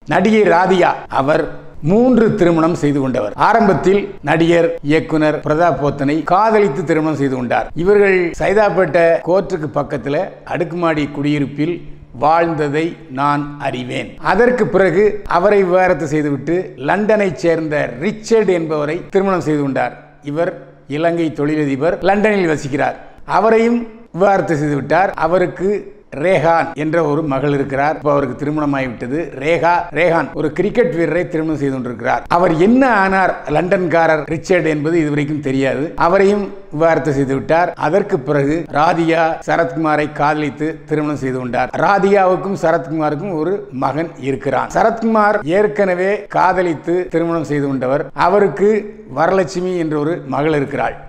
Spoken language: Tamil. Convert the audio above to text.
நடிகை ராதிகா அவர் மூன்று திருமணம் செய்து கொண்டவர் ஆரம்பத்தில் நடிகர் இயக்குனர் பிரதாப் போத்தனை காதலித்து திருமணம் செய்து கொண்டார் இவர்கள் சைதாப்பேட்டை கோர்ட்டுக்கு பக்கத்தில் அடுக்குமாடி குடியிருப்பில் வாழ்ந்ததை நான் அறிவேன் அதற்கு பிறகு அவரை விவாகரத்து செய்துவிட்டு லண்டனைச் சேர்ந்த ரிச்சர்ட் என்பவரை திருமணம் செய்து கொண்டார் இவர் இலங்கை தொழிலதிபர் லண்டனில் வசிக்கிறார் அவரையும் விவாகரத்து செய்துவிட்டார் அவருக்கு ரேகான் என்ற ஒரு மகள் இருக்கிறார் இப்போ அவருக்கு திருமணம் ஆகிவிட்டது ரேகா ரேகான் ஒரு கிரிக்கெட் வீரரை திருமணம் செய்து கொண்டிருக்கிறார் அவர் என்ன ஆனார் லண்டன்காரர் ரிச்சர்ட் என்பது இதுவரைக்கும் தெரியாது அவரையும் விவாகரத்து செய்து விட்டார் அதற்கு பிறகு ராதிகா சரத்குமாரை காதலித்து திருமணம் செய்து கொண்டார் ராதிகாவுக்கும் சரத்குமாருக்கும் ஒரு மகன் இருக்கிறான் சரத்குமார் ஏற்கனவே காதலித்து திருமணம் செய்து கொண்டவர் அவருக்கு வரலட்சுமி என்ற ஒரு மகள் இருக்கிறாள்